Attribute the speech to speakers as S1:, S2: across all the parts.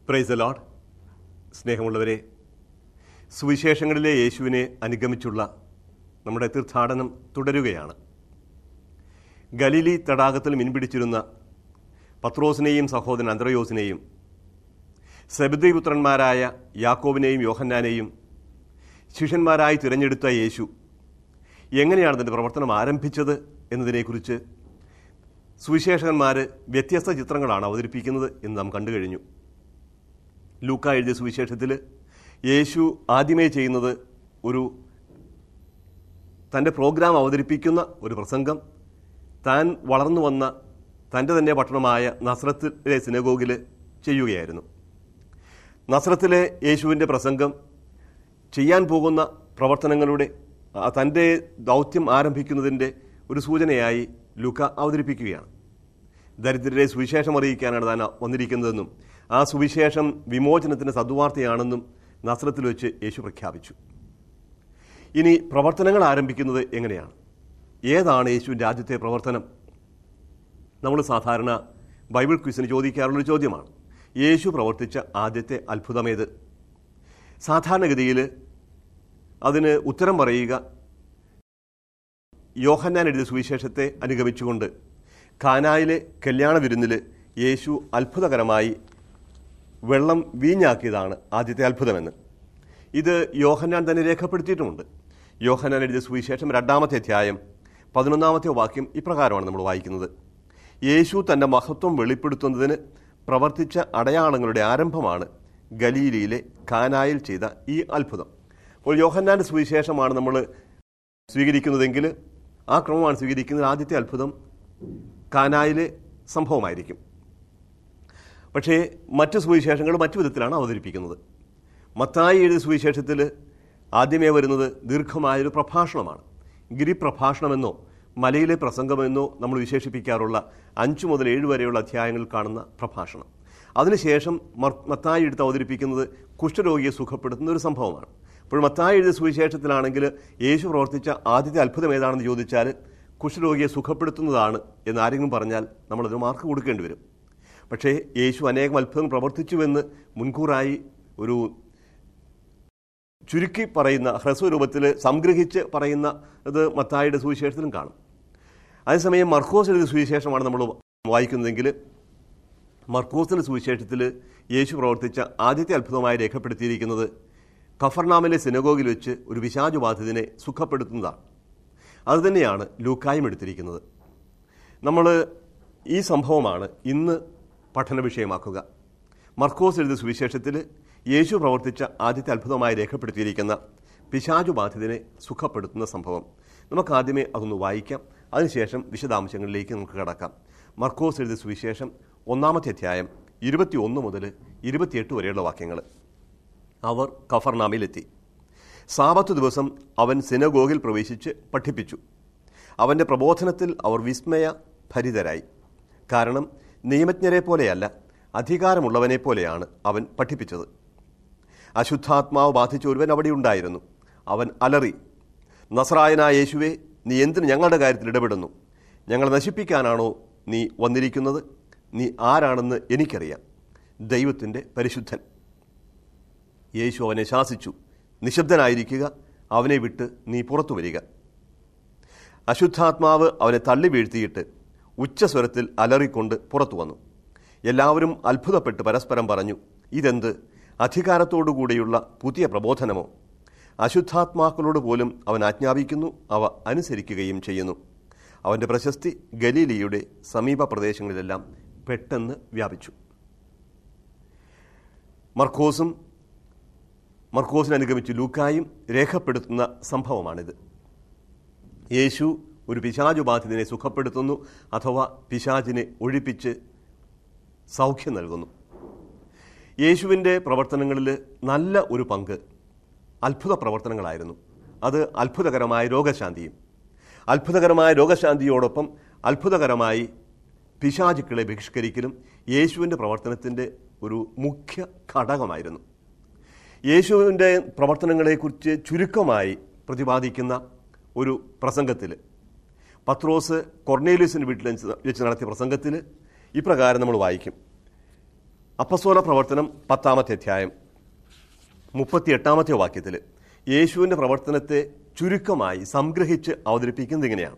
S1: price load സ്നേഹമുള്ളവരെ സുവിശേഷങ്ങളിലെ യേശുവിനെ അനുഗമിച്ചുള്ള നമ്മുടെ തീർത്ഥാടനം തുടരുകയാണ് ഗലീലി തടാകത്തിൽ മീൻപിടിച്ചിരുന്ന പത്രോസിനെയും സഹോദരൻ അന്ത്രയോസിനെയും സെബദ്രിപുത്രന്മാരായ യാക്കോബിനെയും യോഹന്നാനെയും ശിഷ്യന്മാരായി തിരഞ്ഞെടുത്ത യേശു എങ്ങനെയാണ് തൻ്റെ പ്രവർത്തനം ആരംഭിച്ചത് എന്നതിനെക്കുറിച്ച് സുവിശേഷകന്മാർ വ്യത്യസ്ത ചിത്രങ്ങളാണ് അവതരിപ്പിക്കുന്നത് എന്ന് നാം കണ്ടു കഴിഞ്ഞു ലൂക്ക എഴുതിയ സുവിശേഷത്തിൽ യേശു ആദ്യമേ ചെയ്യുന്നത് ഒരു തൻ്റെ പ്രോഗ്രാം അവതരിപ്പിക്കുന്ന ഒരു പ്രസംഗം താൻ വളർന്നു വന്ന തൻ്റെ തന്നെ പട്ടണമായ നസ്രത്തിലെ സിനഗോഗിൽ ചെയ്യുകയായിരുന്നു നസ്രത്തിലെ യേശുവിൻ്റെ പ്രസംഗം ചെയ്യാൻ പോകുന്ന പ്രവർത്തനങ്ങളുടെ ആ, തൻ്റെ ദൗത്യം ആരംഭിക്കുന്നതിൻ്റെ ഒരു സൂചനയായി ലൂക്ക അവതരിപ്പിക്കുകയാണ് ദരിദ്രരെ സുവിശേഷം അറിയിക്കാനാണ് താൻ വന്നിരിക്കുന്നതെന്നും ആ സുവിശേഷം വിമോചനത്തിൻ്റെ സദ്വാർത്തയാണെന്നും നസ്രത്തിൽ വെച്ച് യേശു പ്രഖ്യാപിച്ചു ഇനി പ്രവർത്തനങ്ങൾ ആരംഭിക്കുന്നത് എങ്ങനെയാണ് ഏതാണ് യേശുവിൻ്റെ ആദ്യത്തെ പ്രവർത്തനം നമ്മൾ സാധാരണ ബൈബിൾ ക്വിസിന് ചോദിക്കാറുള്ളൊരു ചോദ്യമാണ് യേശു പ്രവർത്തിച്ച ആദ്യത്തെ അത്ഭുതമേത് സാധാരണഗതിയിൽ അതിന് ഉത്തരം പറയുക യോഹന്നാൻ എഴുതിയ സുവിശേഷത്തെ അനുഗമിച്ചുകൊണ്ട് കാനായിലെ കല്യാണ വിരുന്നിൽ യേശു അത്ഭുതകരമായി വെള്ളം വീഞ്ഞാക്കിയതാണ് ആദ്യത്തെ അത്ഭുതമെന്ന് ഇത് യോഹന്നാൻ തന്നെ രേഖപ്പെടുത്തിയിട്ടുമുണ്ട് യോഹന്നാൻ എഴുതിയ സുവിശേഷം രണ്ടാമത്തെ അധ്യായം പതിനൊന്നാമത്തെ വാക്യം ഇപ്രകാരമാണ് നമ്മൾ വായിക്കുന്നത് യേശു തൻ്റെ മഹത്വം വെളിപ്പെടുത്തുന്നതിന് പ്രവർത്തിച്ച അടയാളങ്ങളുടെ ആരംഭമാണ് ഗലീലിയിലെ കാനായിൽ ചെയ്ത ഈ അത്ഭുതം അപ്പോൾ യോഹന്നാൻ്റെ സുവിശേഷമാണ് നമ്മൾ സ്വീകരിക്കുന്നതെങ്കിൽ ആ ക്രമമാണ് സ്വീകരിക്കുന്നത് ആദ്യത്തെ അത്ഭുതം കാനായിലെ സംഭവമായിരിക്കും പക്ഷേ മറ്റ് സുവിശേഷങ്ങൾ മറ്റു വിധത്തിലാണ് അവതരിപ്പിക്കുന്നത് മത്തായി എഴുതിയ സുവിശേഷത്തിൽ ആദ്യമേ വരുന്നത് ദീർഘമായൊരു പ്രഭാഷണമാണ് ഗിരിപ്രഭാഷണമെന്നോ മലയിലെ പ്രസംഗമെന്നോ നമ്മൾ വിശേഷിപ്പിക്കാറുള്ള അഞ്ചു മുതൽ ഏഴ് വരെയുള്ള അധ്യായങ്ങളിൽ കാണുന്ന പ്രഭാഷണം അതിനുശേഷം മർ- മത്തായി എടുത്ത് അവതരിപ്പിക്കുന്നത് കുഷ്ഠരോഗിയെ സുഖപ്പെടുത്തുന്ന ഒരു സംഭവമാണ് അപ്പോൾ മത്തായി എഴുതിയ സുവിശേഷത്തിലാണെങ്കിൽ യേശു പ്രവർത്തിച്ച ആദ്യത്തെ അത്ഭുതം ഏതാണെന്ന് ചോദിച്ചാൽ കുഷ്ഠരോഗിയെ സുഖപ്പെടുത്തുന്നതാണ് എന്ന് ആരെങ്കിലും പറഞ്ഞാൽ നമ്മളതിന് മാർക്ക് കൊടുക്കേണ്ടി വരും പക്ഷേ യേശു അനേകം അത്ഭുതം പ്രവർത്തിച്ചുവെന്ന് മുൻകൂറായി ഒരു ചുരുക്കി പറയുന്ന ഹ്രസ്വരൂപത്തിൽ സംഗ്രഹിച്ച് പറയുന്ന ഇത് മത്തായിയുടെ സുവിശേഷത്തിലും കാണും അതേസമയം മർക്കോസ് എഴുതിയ സുവിശേഷമാണ് നമ്മൾ വായിക്കുന്നതെങ്കിൽ മർക്കോസിന്റെ സുവിശേഷത്തിൽ യേശു പ്രവർത്തിച്ച ആദ്യത്തെ അത്ഭുതമായി രേഖപ്പെടുത്തിയിരിക്കുന്നത് കഫർനാമിലെ സിനഗോഗിൽ വെച്ച് ഒരു പിശാചുബാധിതനെ സുഖപ്പെടുത്തുന്നതാണ് അതുതന്നെയാണ് ലൂക്കായും എടുത്തിരിക്കുന്നത് നമ്മൾ ഈ സംഭവമാണ് ഇന്ന് പഠന വിഷയമാക്കുക മർക്കോസ് എഴുതിയ സുവിശേഷത്തിൽ യേശു പ്രവർത്തിച്ച ആദ്യത്തെ അത്ഭുതമായി രേഖപ്പെടുത്തിയിരിക്കുന്ന പിശാചുബാധിതനെ സുഖപ്പെടുത്തുന്ന സംഭവം നമുക്ക് ആദ്യമേ അതൊന്ന് വായിക്കാം അതിനുശേഷം വിശദാംശങ്ങളിലേക്ക് നമുക്ക് കടക്കാം മർക്കോസ് എഴുതിയ സുവിശേഷം ഒന്നാമത്തെ അധ്യായം ഇരുപത്തി ഒന്ന് മുതൽ ഇരുപത്തിയെട്ട് വരെയുള്ള വാക്യങ്ങൾ അവർ കഫർനാമിലെത്തി സാപത്തു ദിവസം അവൻ സിനഗോഗിൽ പ്രവേശിച്ച് പഠിപ്പിച്ചു അവൻ്റെ പ്രബോധനത്തിൽ അവർ വിസ്മയ ഭരിതരായി കാരണം നിയമജ്ഞരെ പോലെയല്ല അധികാരമുള്ളവനെ പോലെയാണ് അവൻ പഠിപ്പിച്ചത് അശുദ്ധാത്മാവ് ബാധിച്ച ഒരുവൻ അവിടെ ഉണ്ടായിരുന്നു അവൻ അലറി നസറായനായ യേശുവെ നീ എന്തിന് ഞങ്ങളുടെ കാര്യത്തിൽ ഇടപെടുന്നു ഞങ്ങളെ നശിപ്പിക്കാനാണോ നീ വന്നിരിക്കുന്നത് നീ ആരാണെന്ന് എനിക്കറിയാം ദൈവത്തിൻ്റെ പരിശുദ്ധൻ യേശു അവനെ ശാസിച്ചു നിശബ്ദനായിരിക്കുക അവനെ വിട്ട് നീ പുറത്തു വരിക അശുദ്ധാത്മാവ് അവനെ തള്ളി വീഴ്ത്തിയിട്ട് ഉച്ചസ്വരത്തിൽ അലറിക്കൊണ്ട് പുറത്തു വന്നു എല്ലാവരും അത്ഭുതപ്പെട്ട് പരസ്പരം പറഞ്ഞു ഇതെന്ത് അധികാരത്തോടുകൂടിയുള്ള പുതിയ പ്രബോധനമോ അശുദ്ധാത്മാക്കളോട് പോലും അവൻ ആജ്ഞാപിക്കുന്നു അവ അനുസരിക്കുകയും ചെയ്യുന്നു അവൻ്റെ പ്രശസ്തി ഗലീലിയുടെ സമീപ പ്രദേശങ്ങളിലെല്ലാം പെട്ടെന്ന് വ്യാപിച്ചു മർക്കോസും മർക്കോസിനെ അനുഗമിച്ച് ലൂക്കായും രേഖപ്പെടുത്തുന്ന സംഭവമാണിത് യേശു ഒരു പിശാചുബാധിതനെ സുഖപ്പെടുത്തുന്നു അഥവാ പിശാചിനെ ഒഴിപ്പിച്ച് സൗഖ്യം നൽകുന്നു യേശുവിൻ്റെ പ്രവർത്തനങ്ങളിൽ നല്ല ഒരു പങ്ക് അത്ഭുത പ്രവർത്തനങ്ങളായിരുന്നു അത് അത്ഭുതകരമായ രോഗശാന്തിയും അത്ഭുതകരമായ രോഗശാന്തിയോടൊപ്പം അത്ഭുതകരമായി പിശാചുക്കളെ ബഹിഷ്കരിക്കലും യേശുവിൻ്റെ പ്രവർത്തനത്തിൻ്റെ ഒരു മുഖ്യ ഘടകമായിരുന്നു യേശുവിൻ്റെ പ്രവർത്തനങ്ങളെക്കുറിച്ച് ചുരുക്കമായി പ്രതിപാദിക്കുന്ന ഒരു പ്രസംഗത്തിൽ പത്രോസ് കൊർണേലിയസിൻ്റെ വീട്ടിൽ വെച്ച് വെച്ച് നടത്തിയ പ്രസംഗത്തിൽ ഇപ്രകാരം നമ്മൾ വായിക്കും അപ്പസ്തോല പ്രവർത്തനം പത്താമത്തെ അധ്യായം മുപ്പത്തിയെട്ടാമത്തെ വാക്യത്തിൽ യേശുവിൻ്റെ പ്രവർത്തനത്തെ ചുരുക്കമായി സംഗ്രഹിച്ച് അവതരിപ്പിക്കുന്നത് ഇങ്ങനെയാണ്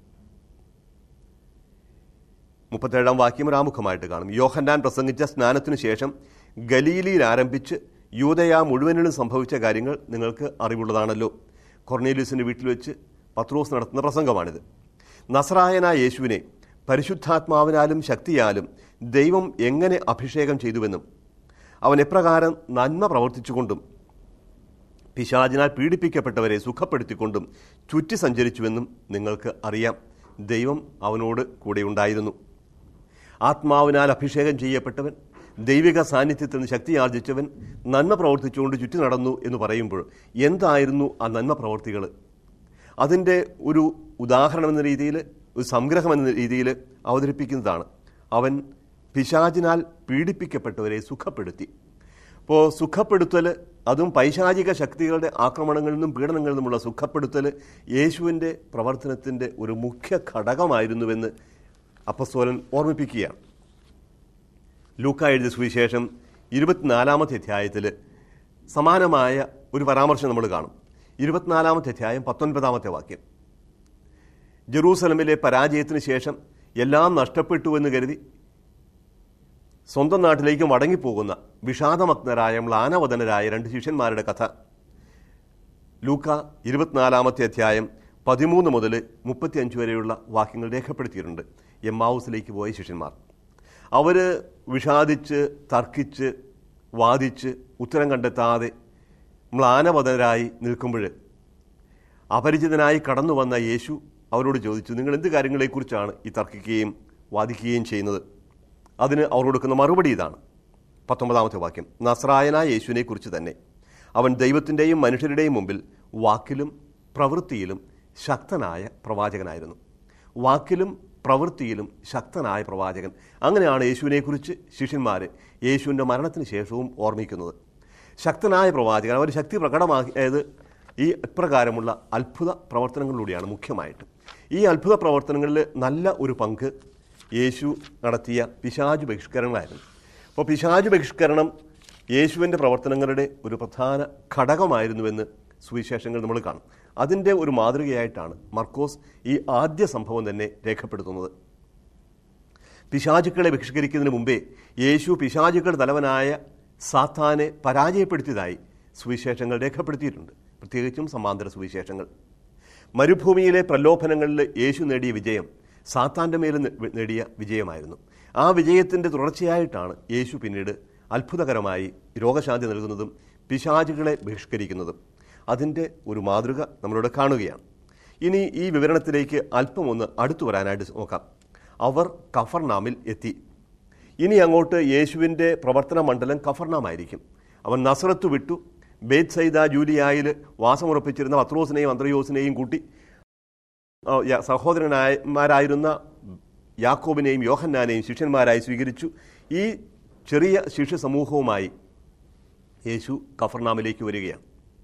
S1: മുപ്പത്തേഴാം വാക്യം ഒരാമുഖമായിട്ട് കാണും യോഹന്നാൻ പ്രസംഗിച്ച സ്നാനത്തിനു ശേഷം ഗലീലിയിൽ ആരംഭിച്ച് യൂതയ മുഴുവനിലും സംഭവിച്ച കാര്യങ്ങൾ നിങ്ങൾക്ക് അറിവുള്ളതാണല്ലോ കൊർണേലിയസിൻ്റെ വീട്ടിൽ വെച്ച് പത്രോസ് നടത്തുന്ന പ്രസംഗമാണിത് നസറായനായ യേശുവിനെ പരിശുദ്ധാത്മാവിനാലും ശക്തിയാലും ദൈവം എങ്ങനെ അഭിഷേകം ചെയ്തുവെന്നും അവൻ എപ്രകാരം നന്മ പ്രവർത്തിച്ചുകൊണ്ടും പിശാചിനാൽ പീഡിപ്പിക്കപ്പെട്ടവരെ സുഖപ്പെടുത്തിക്കൊണ്ടും ചുറ്റി സഞ്ചരിച്ചുവെന്നും നിങ്ങൾക്ക് അറിയാം ദൈവം അവനോട് കൂടെയുണ്ടായിരുന്നു ആത്മാവിനാൽ അഭിഷേകം ചെയ്യപ്പെട്ടവൻ ദൈവിക സാന്നിധ്യത്തിൽ നിന്ന് ശക്തി ആർജിച്ചവൻ നന്മ പ്രവർത്തിച്ചുകൊണ്ട് ചുറ്റി നടന്നു എന്ന് പറയുമ്പോൾ എന്തായിരുന്നു ആ നന്മ പ്രവർത്തികൾ അതിൻ്റെ ഒരു ഉദാഹരണം എന്ന രീതിയിൽ ഒരു സംഗ്രഹം എന്ന രീതിയിൽ അവതരിപ്പിക്കുന്നതാണ് അവൻ പിശാചിനാൽ പീഡിപ്പിക്കപ്പെട്ടവരെ സുഖപ്പെടുത്തി അപ്പോൾ സുഖപ്പെടുത്തൽ അതും പൈശാചിക ശക്തികളുടെ ആക്രമണങ്ങളിൽ നിന്നും പീഡനങ്ങളിൽ നിന്നുമുള്ള സുഖപ്പെടുത്തൽ യേശുവിൻ്റെ പ്രവർത്തനത്തിൻ്റെ ഒരു മുഖ്യ ഘടകമായിരുന്നുവെന്ന് അപ്പസ്തോലൻ ഓർമ്മിപ്പിക്കുകയാണ് ലൂക്ക എഴുതിയ സുവിശേഷം ഇരുപത്തിനാലാമത്തെ അധ്യായത്തിൽ സമാനമായ ഒരു പരാമർശം നമ്മൾ കാണും ഇരുപത്തിനാലാമത്തെ അധ്യായം പത്തൊൻപതാമത്തെ വാക്യം ജെറൂസലമിലെ പരാജയത്തിന് ശേഷം എല്ലാം നഷ്ടപ്പെട്ടു എന്ന് കരുതി സ്വന്തം നാട്ടിലേക്ക് മടങ്ങിപ്പോകുന്ന വിഷാദമഗ്നരായ മ്ലാനവദനരായ രണ്ട് ശിഷ്യന്മാരുടെ കഥ ലൂക്ക ഇരുപത്തിനാലാമത്തെ അധ്യായം പതിമൂന്ന് മുതൽ മുപ്പത്തിയഞ്ച് വരെയുള്ള വാക്യങ്ങൾ രേഖപ്പെടുത്തിയിട്ടുണ്ട് എമ്മാവൂസിലേക്ക് പോയ ശിഷ്യന്മാർ അവർ വിഷാദിച്ച് തർക്കിച്ച് വാദിച്ച് ഉത്തരം കണ്ടെത്താതെ മ്ലാനവദനരായി നിൽക്കുമ്പോൾ അപരിചിതനായി കടന്നു വന്ന യേശു അവരോട് ചോദിച്ചു നിങ്ങൾ എന്ത് കാര്യങ്ങളെക്കുറിച്ചാണ് ഈ തർക്കിക്കുകയും വാദിക്കുകയും ചെയ്യുന്നത് അതിന് അവർ കൊടുക്കുന്ന മറുപടി ഇതാണ് പത്തൊമ്പതാമത്തെ വാക്യം നസ്രായനായ യേശുവിനെക്കുറിച്ച് തന്നെ അവൻ ദൈവത്തിൻ്റെയും മനുഷ്യരുടെയും മുമ്പിൽ വാക്കിലും പ്രവൃത്തിയിലും ശക്തനായ പ്രവാചകനായിരുന്നു വാക്കിലും പ്രവൃത്തിയിലും ശക്തനായ പ്രവാചകൻ അങ്ങനെയാണ് യേശുവിനെക്കുറിച്ച് ശിഷ്യന്മാർ യേശുവിൻ്റെ മരണത്തിന് ശേഷവും ഓർമ്മിക്കുന്നത് ശക്തനായ പ്രവാചകൻ അവർ ശക്തി പ്രകടമാക്കിയത് ഈ ഇപ്രകാരമുള്ള അത്ഭുത പ്രവർത്തനങ്ങളിലൂടെയാണ് മുഖ്യമായിട്ട് ഈ അത്ഭുത പ്രവർത്തനങ്ങളിൽ നല്ല ഒരു പങ്ക് യേശു നടത്തിയ പിശാജ് ബഹിഷ്കരണങ്ങളായിരുന്നു അപ്പോൾ പിശാജ് ബഹിഷ്കരണം യേശുവിൻ്റെ പ്രവർത്തനങ്ങളുടെ ഒരു പ്രധാന ഘടകമായിരുന്നുവെന്ന് സുവിശേഷങ്ങൾ നമ്മൾ കാണും അതിൻ്റെ ഒരു മാതൃകയായിട്ടാണ് മർക്കോസ് ഈ ആദ്യ സംഭവം തന്നെ രേഖപ്പെടുത്തുന്നത് പിശാചുക്കളെ ബഹിഷ്കരിക്കുന്നതിന് മുമ്പേ യേശു പിശാചുക്കളുടെ തലവനായ സാത്താനെ പരാജയപ്പെടുത്തിയതായി സുവിശേഷങ്ങൾ രേഖപ്പെടുത്തിയിട്ടുണ്ട് പ്രത്യേകിച്ചും സമാന്തര സുവിശേഷങ്ങൾ മരുഭൂമിയിലെ പ്രലോഭനങ്ങളിൽ യേശു നേടിയ വിജയം സാത്താൻ്റെ മേൽ നെ- നേടിയ വിജയമായിരുന്നു ആ വിജയത്തിൻ്റെ തുടർച്ചയായിട്ടാണ് യേശു പിന്നീട് അത്ഭുതകരമായി രോഗശാന്തി നൽകുന്നതും പിശാചുകളെ ബഹിഷ്കരിക്കുന്നതും അതിൻ്റെ ഒരു മാതൃക നമ്മളിവിടെ കാണുകയാണ് ഇനി ഈ വിവരണത്തിലേക്ക് അല്പം ഒന്ന് അടുത്തു വരാനായിട്ട് നോക്കാം അവർ കഫർനാമിൽ എത്തി ഇനി അങ്ങോട്ട് യേശുവിൻ്റെ പ്രവർത്തന മണ്ഡലം കഫർനാമായിരിക്കും അവൻ നസറത്ത് വിട്ടു ബേത് സൈദ ജൂലിയായിൽ വാസമുറപ്പിച്ചിരുന്ന പത്രോസിനെയും അന്ത്രയോസിനെയും കൂട്ടി ആ, യ- സഹോദരനായമാരായിരുന്ന യാക്കോബിനെയും യോഹന്നാനെയും ശിഷ്യന്മാരായി സ്വീകരിച്ചു ഈ ചെറിയ ശിഷ്യ സമൂഹവുമായി യേശു കഫർനാമിലേക്ക് വരികയാണ്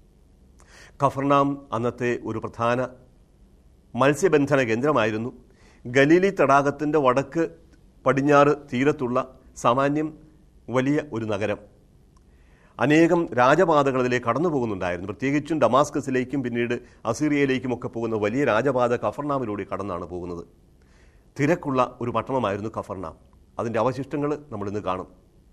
S1: കഫർനാം അന്നത്തെ ഒരു പ്രധാന മത്സ്യബന്ധന കേന്ദ്രമായിരുന്നു ഗലീലി തടാകത്തിൻ്റെ വടക്ക് പടിഞ്ഞാറ് തീരത്തുള്ള സാമാന്യം വലിയ ഒരു നഗരം അനേകം രാജപാതകൾ അതിലേക്ക് കടന്നു പോകുന്നുണ്ടായിരുന്നു പ്രത്യേകിച്ചും ഡമാസ്കസിലേക്കും പിന്നീട് അസീറിയയിലേക്കും ഒക്കെ പോകുന്ന വലിയ രാജപാത കഫർനാമിലൂടെ കടന്നാണ് പോകുന്നത് തിരക്കുള്ള ഒരു പട്ടണമായിരുന്നു കഫർനാം അതിൻ്റെ അവശിഷ്ടങ്ങൾ നമ്മളിന്ന് കാണും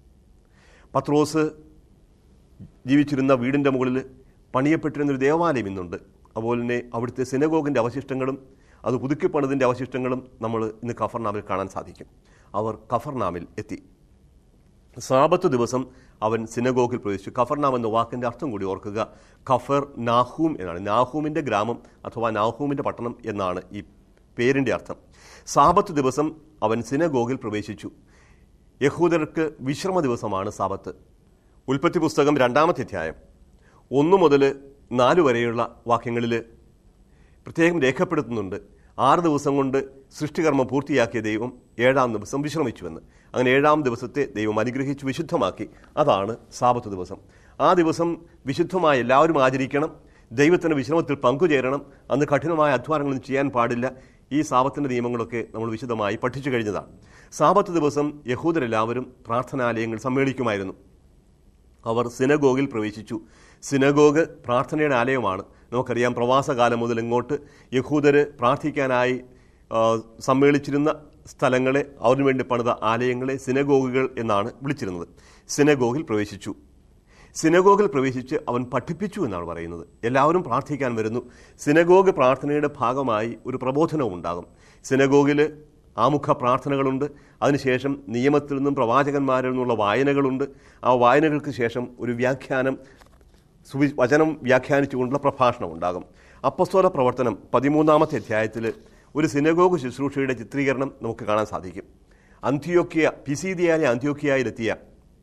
S1: പത്രോസ് ജീവിച്ചിരുന്ന വീടിൻ്റെ മുകളിൽ പണിയപ്പെട്ടിരുന്ന ഒരു ദേവാലയം ഇന്നുണ്ട് അതുപോലെ തന്നെ അവിടുത്തെ സിനഗോഗിൻ്റെ അവശിഷ്ടങ്ങളും അത് പുതുക്കിപ്പണിതിൻ്റെ അവശിഷ്ടങ്ങളും നമ്മൾ ഇന്ന് കഫർനാമിൽ കാണാൻ സാധിക്കും അവർ കഫർനാമിൽ എത്തി സാബത്ത് ദിവസം അവൻ സിനഗോഗിൽ പ്രവേശിച്ചു കഫർനാം എന്ന വാക്കിൻ്റെ അർത്ഥം കൂടി ഓർക്കുക കഫർ നാഹൂം എന്നാണ് നാഹൂമിൻ്റെ ഗ്രാമം അഥവാ നാഹൂമിൻ്റെ പട്ടണം എന്നാണ് ഈ പേരിൻ്റെ അർത്ഥം സാബത്ത് ദിവസം അവൻ സിനഗോഗിൽ പ്രവേശിച്ചു യഹൂദർക്ക് വിശ്രമ ദിവസമാണ് സാബത്ത് ഉൽപ്പത്തി പുസ്തകം രണ്ടാമത്തെ അധ്യായം ഒന്നു മുതൽ നാല് വരെയുള്ള വാക്യങ്ങളിൽ പ്രത്യേകം രേഖപ്പെടുത്തുന്നുണ്ട് ആറ് ദിവസം കൊണ്ട് സൃഷ്ടികർമ്മം പൂർത്തിയാക്കിയ ദൈവം ഏഴാം ദിവസം വിശ്രമിച്ചുവെന്ന് അങ്ങനെ ഏഴാം ദിവസത്തെ ദൈവം അനുഗ്രഹിച്ച് വിശുദ്ധമാക്കി അതാണ് സാപത്ത് ദിവസം ആ ദിവസം വിശുദ്ധമായി എല്ലാവരും ആചരിക്കണം ദൈവത്തിൻ്റെ വിശ്രമത്തിൽ പങ്കുചേരണം അന്ന് കഠിനമായ അധ്വാനങ്ങളൊന്നും ചെയ്യാൻ പാടില്ല ഈ സാപത്തിൻ്റെ നിയമങ്ങളൊക്കെ നമ്മൾ വിശദമായി പഠിച്ചു കഴിഞ്ഞതാണ് സാപത്ത് ദിവസം യഹൂദരെല്ലാവരും പ്രാർത്ഥനാലയങ്ങൾ സമ്മേളിക്കുമായിരുന്നു അവർ സിനഗോഗിൽ പ്രവേശിച്ചു സിനഗോഗ് പ്രാർത്ഥനയുടെ ആലയമാണ് നമുക്കറിയാം പ്രവാസകാലം മുതൽ ഇങ്ങോട്ട് യഹൂദര് പ്രാർത്ഥിക്കാനായി ആ, സമ്മേളിച്ചിരുന്ന സ്ഥലങ്ങളെ അവരിനു വേണ്ടി പണിത ആലയങ്ങളെ സിനഗോഗുകൾ എന്നാണ് വിളിച്ചിരുന്നത് സിനഗോഗിൽ പ്രവേശിച്ചു സിനഗോഗിൽ പ്രവേശിച്ച് അവൻ പഠിപ്പിച്ചു എന്നാണ് പറയുന്നത് എല്ലാവരും പ്രാർത്ഥിക്കാൻ വരുന്നു സിനഗോഗ് പ്രാർത്ഥനയുടെ ഭാഗമായി ഒരു പ്രബോധനവും ഉണ്ടാകും സിനഗോഗിൽ ആമുഖ പ്രാർത്ഥനകളുണ്ട് അതിനുശേഷം നിയമത്തിൽ നിന്നും പ്രവാചകന്മാരിൽ നിന്നുള്ള വായനകളുണ്ട് ആ വായനകൾക്ക് ശേഷം ഒരു വ്യാഖ്യാനം സുവി വചനം വ്യാഖ്യാനിച്ചുകൊണ്ടുള്ള പ്രഭാഷണം ഉണ്ടാകും അപ്പസ്തോല പ്രവർത്തനം പതിമൂന്നാമത്തെ അധ്യായത്തിൽ ഒരു സിനഗോഗ് ശുശ്രൂഷയുടെ ചിത്രീകരണം നമുക്ക് കാണാൻ സാധിക്കും അന്ത്യോക്യ പിസീദിയായ അന്ത്യോക്യയിലെത്തിയ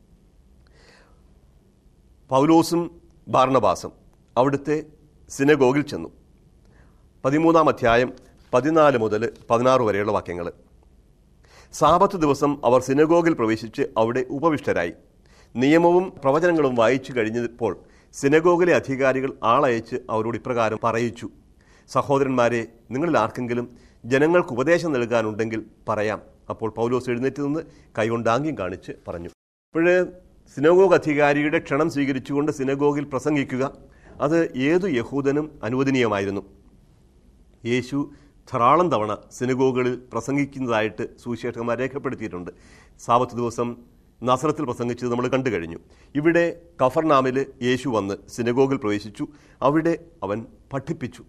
S1: പൗലോസും ബാർണബാസും അവിടുത്തെ സിനഗോഗിൽ ചെന്നു പതിമൂന്നാം അധ്യായം പതിനാല് മുതൽ പതിനാറ് വരെയുള്ള വാക്യങ്ങൾ സാപത്ത് ദിവസം അവർ സിനഗോഗിൽ പ്രവേശിച്ച് അവിടെ ഉപവിഷ്ടരായി നിയമവും പ്രവചനങ്ങളും വായിച്ചു കഴിഞ്ഞപ്പോൾ സിനഗോഗിലെ അധികാരികൾ ആളയച്ച് അവരോട് ഇപ്രകാരം പറയിച്ചു സഹോദരന്മാരെ നിങ്ങളിൽ ആർക്കെങ്കിലും ജനങ്ങൾക്ക് ഉപദേശം നൽകാനുണ്ടെങ്കിൽ പറയാം അപ്പോൾ പൗലോസ് എഴുന്നേറ്റ് നിന്ന് കൈകൊണ്ടാംഗ്യം കാണിച്ച് പറഞ്ഞു ഇപ്പോഴേ സിനഗോഗ് അധികാരിയുടെ ക്ഷണം സ്വീകരിച്ചുകൊണ്ട് സിനഗോഗിൽ പ്രസംഗിക്കുക അത് ഏതു യഹൂദനും അനുവദനീയമായിരുന്നു യേശു ധാരാളം തവണ സിനഗോഗുകളിൽ പ്രസംഗിക്കുന്നതായിട്ട് സുവിശേഷകന്മാർ രേഖപ്പെടുത്തിയിട്ടുണ്ട് സാവത്ത് ദിവസം നസറത്തിൽ പ്രസംഗിച്ചത് നമ്മൾ കണ്ടു കഴിഞ്ഞു ഇവിടെ കഫർനാമിൽ യേശു വന്ന് സിനഗോഗിൽ പ്രവേശിച്ചു അവിടെ അവൻ പഠിപ്പിച്ചു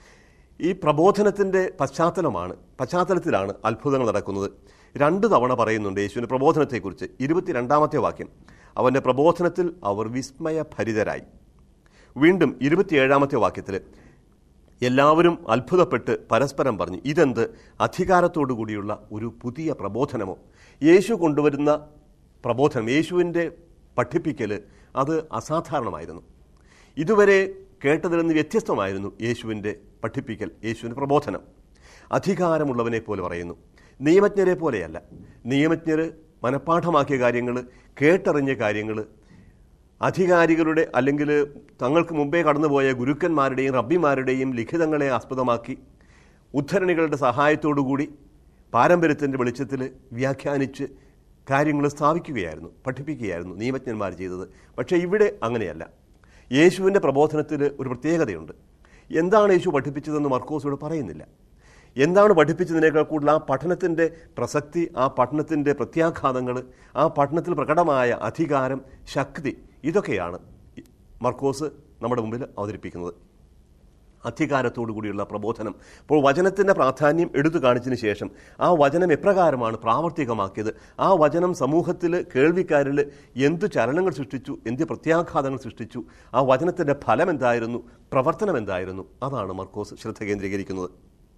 S1: ഈ പ്രബോധനത്തിൻ്റെ പശ്ചാത്തലമാണ് പശ്ചാത്തലത്തിലാണ് അത്ഭുതങ്ങൾ നടക്കുന്നത് രണ്ട് തവണ പറയുന്നുണ്ട് യേശുവിൻ്റെ പ്രബോധനത്തെക്കുറിച്ച് ഇരുപത്തിരണ്ടാമത്തെ വാക്യം അവൻ്റെ പ്രബോധനത്തിൽ അവർ വിസ്മയഭരിതരായി വീണ്ടും ഇരുപത്തിയേഴാമത്തെ വാക്യത്തിൽ എല്ലാവരും അത്ഭുതപ്പെട്ട് പരസ്പരം പറഞ്ഞു ഇതെന്ത് അധികാരത്തോടു കൂടിയുള്ള ഒരു പുതിയ പ്രബോധനമോ യേശു കൊണ്ടുവരുന്ന പ്രബോധനം യേശുവിൻ്റെ പഠിപ്പിക്കൽ അത് അസാധാരണമായിരുന്നു ഇതുവരെ കേട്ടതിൽ നിന്ന് വ്യത്യസ്തമായിരുന്നു യേശുവിൻ്റെ പഠിപ്പിക്കൽ യേശുവിൻ്റെ പ്രബോധനം അധികാരമുള്ളവനെ പോലെ പറയുന്നു നിയമജ്ഞരെ പോലെയല്ല നിയമജ്ഞർ മനഃപ്പാഠമാക്കിയ കാര്യങ്ങൾ കേട്ടറിഞ്ഞ കാര്യങ്ങൾ അധികാരികളുടെ അല്ലെങ്കിൽ തങ്ങൾക്ക് മുമ്പേ കടന്നുപോയ ഗുരുക്കന്മാരുടെയും റബ്ബിമാരുടെയും ലിഖിതങ്ങളെ ആസ്പദമാക്കി ഉദ്ധരണികളുടെ സഹായത്തോടുകൂടി പാരമ്പര്യത്തിൻ്റെ വെളിച്ചത്തിൽ വ്യാഖ്യാനിച്ച് കാര്യങ്ങൾ സ്ഥാപിക്കുകയായിരുന്നു പഠിപ്പിക്കുകയായിരുന്നു നിയമജ്ഞന്മാർ ചെയ്തത് പക്ഷേ ഇവിടെ അങ്ങനെയല്ല യേശുവിൻ്റെ പ്രബോധനത്തിൽ ഒരു പ്രത്യേകതയുണ്ട് എന്താണ് യേശു പഠിപ്പിച്ചതെന്ന് മർക്കോസോട് പറയുന്നില്ല എന്താണ് പഠിപ്പിച്ചതിനേക്കാൾ കൂടുതൽ ആ പഠനത്തിൻ്റെ പ്രസക്തി ആ പഠനത്തിൻ്റെ പ്രത്യാഘാതങ്ങൾ ആ പഠനത്തിൽ പ്രകടമായ അധികാരം ശക്തി ഇതൊക്കെയാണ് മർക്കോസ് നമ്മുടെ മുമ്പിൽ അവതരിപ്പിക്കുന്നത് അധികാരത്തോടു കൂടിയുള്ള പ്രബോധനം അപ്പോൾ വചനത്തിൻ്റെ പ്രാധാന്യം എടുത്തു കാണിച്ചതിന് ശേഷം ആ വചനം എപ്രകാരമാണ് പ്രാവർത്തികമാക്കിയത് ആ വചനം സമൂഹത്തിൽ കേൾവിക്കാരിൽ എന്ത് ചലനങ്ങൾ സൃഷ്ടിച്ചു എന്ത് പ്രത്യാഘാതങ്ങൾ സൃഷ്ടിച്ചു ആ വചനത്തിൻ്റെ ഫലം എന്തായിരുന്നു പ്രവർത്തനം എന്തായിരുന്നു അതാണ് മർക്കോസ് ശ്രദ്ധ കേന്ദ്രീകരിക്കുന്നത്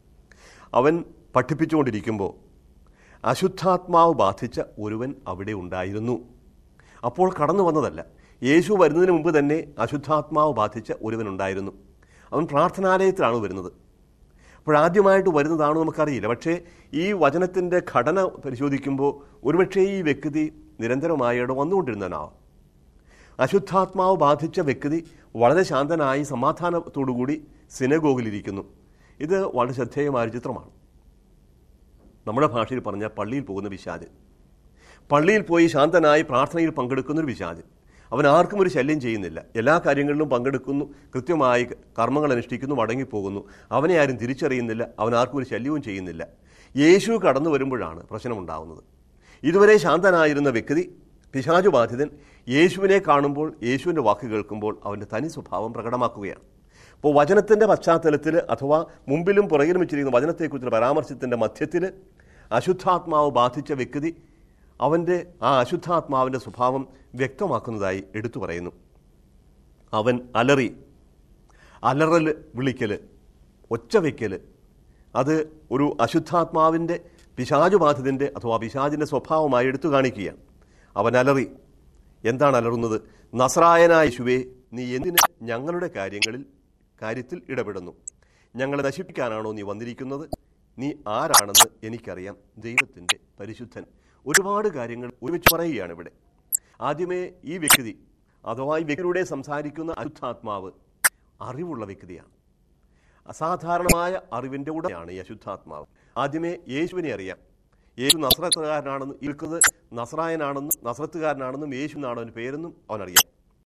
S1: അവൻ പഠിപ്പിച്ചുകൊണ്ടിരിക്കുമ്പോൾ അശുദ്ധാത്മാവ് ബാധിച്ച ഒരുവൻ അവിടെ ഉണ്ടായിരുന്നു അപ്പോൾ കടന്നു വന്നതല്ല യേശു വരുന്നതിന് മുമ്പ് തന്നെ അശുദ്ധാത്മാവ് ബാധിച്ച ഒരുവൻ ഉണ്ടായിരുന്നു അവൻ പ്രാർത്ഥനാലയത്തിലാണ് വരുന്നത് അപ്പോഴാദ്യമായിട്ട് വരുന്നതാണോ നമുക്കറിയില്ല പക്ഷേ ഈ വചനത്തിൻ്റെ ഘടന പരിശോധിക്കുമ്പോൾ ഒരുപക്ഷേ ഈ വ്യക്തി നിരന്തരമായി അവിടെ വന്നുകൊണ്ടിരുന്നവനാവാം അശുദ്ധാത്മാവ് ബാധിച്ച വ്യക്തി വളരെ ശാന്തനായി സമാധാനത്തോടുകൂടി സിനഗോഗിലിരിക്കുന്നു ഇത് വളരെ ശ്രദ്ധേയമായ ഒരു ചിത്രമാണ് നമ്മുടെ ഭാഷയിൽ പറഞ്ഞ പള്ളിയിൽ പോകുന്ന പിശാജ് പള്ളിയിൽ പോയി ശാന്തനായി പ്രാർത്ഥനയിൽ പങ്കെടുക്കുന്ന ഒരു പിശാജ് അവൻ ആർക്കും ഒരു ശല്യം ചെയ്യുന്നില്ല എല്ലാ കാര്യങ്ങളിലും പങ്കെടുക്കുന്നു കൃത്യമായി കർമ്മങ്ങൾ അനുഷ്ഠിക്കുന്നു മടങ്ങിപ്പോകുന്നു അവനെ ആരും തിരിച്ചറിയുന്നില്ല അവൻ ആർക്കും ഒരു ശല്യവും ചെയ്യുന്നില്ല യേശു കടന്നു വരുമ്പോഴാണ് പ്രശ്നമുണ്ടാകുന്നത് ഇതുവരെ ശാന്തനായിരുന്ന വ്യക്തി പിശാചു ബാധിതൻ യേശുവിനെ കാണുമ്പോൾ യേശുവിൻ്റെ വാക്ക് കേൾക്കുമ്പോൾ അവൻ്റെ തനി സ്വഭാവം പ്രകടമാക്കുകയാണ് അപ്പോൾ വചനത്തിൻ്റെ പശ്ചാത്തലത്തിൽ അഥവാ മുമ്പിലും പുറകിലും വെച്ചിരിക്കുന്ന വചനത്തെക്കുറിച്ചുള്ള പരാമർശത്തിൻ്റെ മധ്യത്തിൽ അശുദ്ധാത്മാവ് ബാധിച്ച വ്യക്തി അവൻ്റെ ആ അശുദ്ധാത്മാവിൻ്റെ സ്വഭാവം വ്യക്തമാക്കുന്നതായി എടുത്തു പറയുന്നു അവൻ അലറി അലറൽ വിളിക്കൽ ഒച്ച വയ്ക്കൽ അത് ഒരു അശുദ്ധാത്മാവിൻ്റെ പിശാചുബാധിതൻ്റെ അഥവാ പിശാചിൻ്റെ സ്വഭാവമായി എടുത്തു കാണിക്കുകയാണ് അവൻ അലറി എന്താണ് അലറുന്നത് നസ്രായനായ യേശുവേ നീ എന്തിന് ഞങ്ങളുടെ കാര്യങ്ങളിൽ കാര്യത്തിൽ ഇടപെടുന്നു ഞങ്ങളെ നശിപ്പിക്കാനാണോ നീ വന്നിരിക്കുന്നത് നീ ആരാണെന്ന് എനിക്കറിയാം ദൈവത്തിൻ്റെ പരിശുദ്ധൻ ഒരുപാട് കാര്യങ്ങൾ ഒരുമിച്ച് പറയുകയാണ് ഇവിടെ ആദ്യമേ ഈ വ്യക്തി അഥവാ ഈ വ്യക്തിയുടെ സംസാരിക്കുന്ന അശുദ്ധാത്മാവ് അറിവുള്ള വ്യക്തിയാണ് അസാധാരണമായ അറിവിൻ്റെ ഉടനെയാണ് ഈ അശുദ്ധാത്മാവ് ആദ്യമേ യേശുവിനെ അറിയാം യേശു നസ്രത്തുകാരനാണെന്നും ഇൽക്കുന്നത് നസ്രായനാണെന്നും നസ്രത്തുകാരനാണെന്നും യേശു എന്നാണ് അവന് പേരെന്നും അവനറിയാം